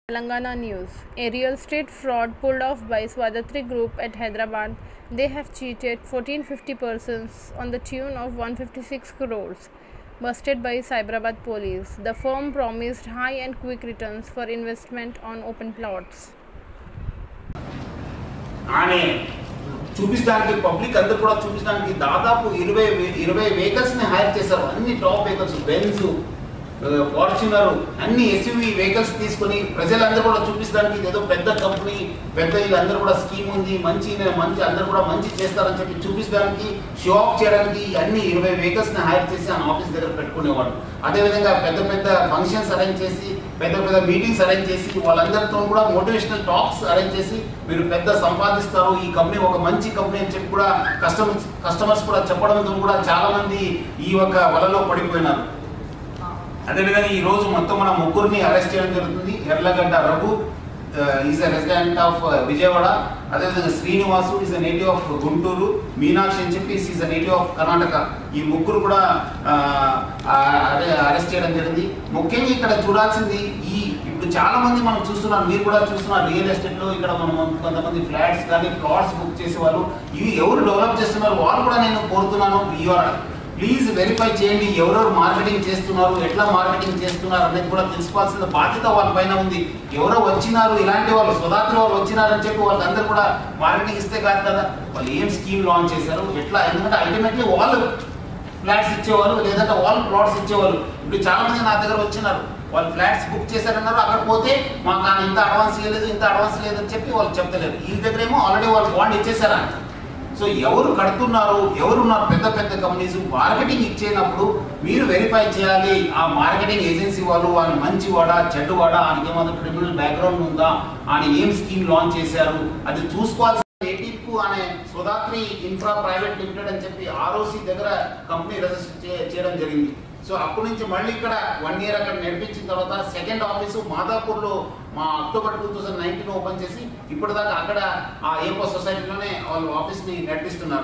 Telangana News. A real estate fraud pulled off by Swadatri Group at Hyderabad. They have cheated 1450 persons on the tune of 156 crores. Busted by Cyberabad police. The firm promised high and quick returns for investment on open plots. ఆమె చూపించడానికి public అందరు కూడా చూపించడానికి దాదాపు ఇరవై వే- ఇరవై vehicles ని hire చేశారు అన్ని టాప్ వెహికల్స్ బెంజ్ ఫార్చునర్ అన్ని ఎస్యూవి వెహికల్స్ తీసుకొని ప్రజలందరూ కూడా చూపించడానికి ఇది ఏదో పెద్ద కంపెనీ పెద్ద వీళ్ళందరూ కూడా స్కీమ్ ఉంది మంచి మంచి అందరూ కూడా మంచి చేస్తారని చెప్పి చూపించడానికి షో ఆఫ్ చేయడానికి అన్ని ఇరవై వెహికల్స్ ని హైర్ చేసి ఆయన ఆఫీస్ దగ్గర పెట్టుకునేవాడు అదేవిధంగా పెద్ద పెద్ద ఫంక్షన్స్ అరేంజ్ చేసి పెద్ద పెద్ద మీటింగ్స్ అరేంజ్ చేసి వాళ్ళందరితో కూడా మోటివేషనల్ టాక్స్ అరేంజ్ చేసి మీరు పెద్ద సంపాదిస్తారు ఈ కంపెనీ ఒక మంచి కంపెనీ అని చెప్పి కూడా కస్టమర్స్ కస్టమర్స్ కూడా చెప్పడంతో కూడా చాలా మంది ఈ యొక్క వలలో పడిపోయినారు అదేవిధంగా ఈ రోజు మొత్తం మన ముగ్గురిని అరెస్ట్ చేయడం జరుగుతుంది Erlagadda Raghu is resident of Vijayawada అదేవిధంగా Srinivasu is a native of Guntur Meenakshi అని చెప్పి is a native of Karnataka ఈ ముగ్గురు కూడా అరెస్ట్ చేయడం జరిగింది ముఖ్యంగా ఇక్కడ చూడాల్సింది ఈ ఇప్పుడు చాలా మంది మనం చూస్తున్నాం మీరు కూడా చూస్తున్నారు రియల్ ఎస్టేట్ లో ఇక్కడ మనం కొంతమంది ఫ్లాట్స్ కానీ ప్లాట్స్ బుక్ చేసేవారు ఇవి ఎవరు డెవలప్ చేస్తున్నారు వాళ్ళు కూడా నేను కోరుతున్నాను యూఆర్ ప్లీజ్ వెరిఫై చేయండి ఎవరెవరు మార్కెటింగ్ చేస్తున్నారు ఎట్లా మార్కెటింగ్ చేస్తున్నారు అనేది కూడా తెలుసుకోవాల్సిన బాధ్యత వాళ్ళ పైన ఉంది ఎవరో వచ్చినారు ఇలాంటి వాళ్ళు స్వదాత్రి వాళ్ళు వచ్చినారని చెప్పి వాళ్ళందరూ కూడా మార్కెటింగ్ ఇస్తే కాదు కదా వాళ్ళు ఏం స్కీమ్ లాంచ్ చేశారు ఎట్లా ఎందుకంటే అల్టిమేట్లీ వాళ్ళు ఫ్లాట్స్ ఇచ్చేవాళ్ళు లేదంటే వాళ్ళు ప్లాట్స్ ఇచ్చేవాళ్ళు ఇప్పుడు చాలా మంది నా దగ్గర వచ్చినారు వాళ్ళు ఫ్లాట్స్ బుక్ చేశారన్నారు అక్కడ పోతే మాకు ఆయన ఇంత అడ్వాన్స్ ఇవ్వలేదు ఇంత అడ్వాన్స్ లేదని చెప్పి వాళ్ళు చెప్తలేరు ఈ దగ్గర ఏమో ఆల్రెడీ వాళ్ళు బాండ్ ఇచ్చేసారంట సో ఎవరు కడుతున్నారు ఎవరున్నారు పెద్ద పెద్ద కంపెనీస్ మార్కెటింగ్ ఇచ్చేటప్పుడు మీరు వెరిఫై చేయాలి ఆ మార్కెటింగ్ ఏజెన్సీ వాళ్ళు ఆయన మంచివాడా చెడ్డవాడా ఆయనకి ఏమైనా క్రిమినల్ బ్యాక్గ్రౌండ్ ఉందా ఆయన ఏం స్కీమ్ లాంచ్ చేశారు అది చూసుకోవాల్సిన ఏటీకు అనే సుధాత్రి ఇన్ఫ్రా ప్రైవేట్ లిమిటెడ్ అని చెప్పి ఆర్ఓసి దగ్గర కంపెనీ రిజిస్టర్ చే- చేయడం జరిగింది సో అప్పటి నుంచి మళ్ళీ ఇక్కడ వన్ ఇయర్ అక్కడ నడిపించిన తర్వాత సెకండ్ ఆఫీసు మాదాపూర్లో మా October two thousand nineteen open చేసి ఇప్పటిదాకా అక్కడ ఆ ఏపో సొసైటీలోనే వాళ్ళు ఆఫీస్ని నడిపిస్తున్నారు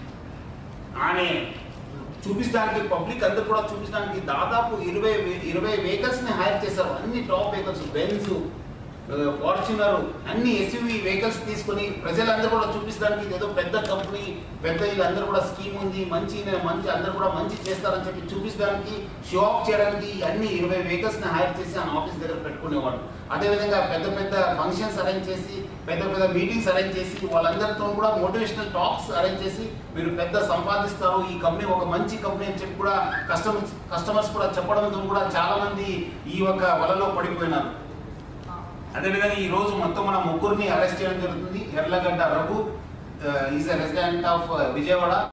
ఆమె చూపించడానికి పబ్లిక్ అందరు కూడా చూపించడానికి దాదాపు ఇరవై వే- ఇరవై వెహికల్స్ ని హైర్ చేశారు అన్ని టాప్ వెహికల్స్ బెంజ్ ఫార్చునర్ అన్ని ఎస్యూవి వెహికల్స్ తీసుకొని ప్రజలందరూ కూడా చూపించడానికి ఇది ఏదో పెద్ద కంపెనీ పెద్ద వీళ్ళందరూ కూడా స్కీమ్ ఉంది మంచి మంచి అందరూ కూడా మంచి చేస్తారని చెప్పి చూపించడానికి షో ఆఫ్ చేయడానికి అన్ని ఇరవై వెహికల్స్ ని హైర్ చేసి ఆయన ఆఫీస్ దగ్గర పెట్టుకునేవాడు అదేవిధంగా పెద్ద పెద్ద ఫంక్షన్స్ అరేంజ్ చేసి పెద్ద పెద్ద మీటింగ్స్ అరేంజ్ చేసి వాళ్ళందరితో కూడా మోటివేషనల్ టాక్స్ అరేంజ్ చేసి మీరు పెద్ద సంపాదిస్తారు ఈ కంపెనీ ఒక మంచి కంపెనీ అని చెప్పి కూడా కస్టమర్స్ కస్టమర్స్ కూడా చెప్పడంతో కూడా చాలా మంది ఈ యొక్క వలలో పడిపోయినారు అదేవిధంగా ఈ రోజు మొత్తం మన ముగ్గురిని అరెస్ట్ చేయడం జరుగుతుంది Erlagadda Raghu is resident of Vijayawada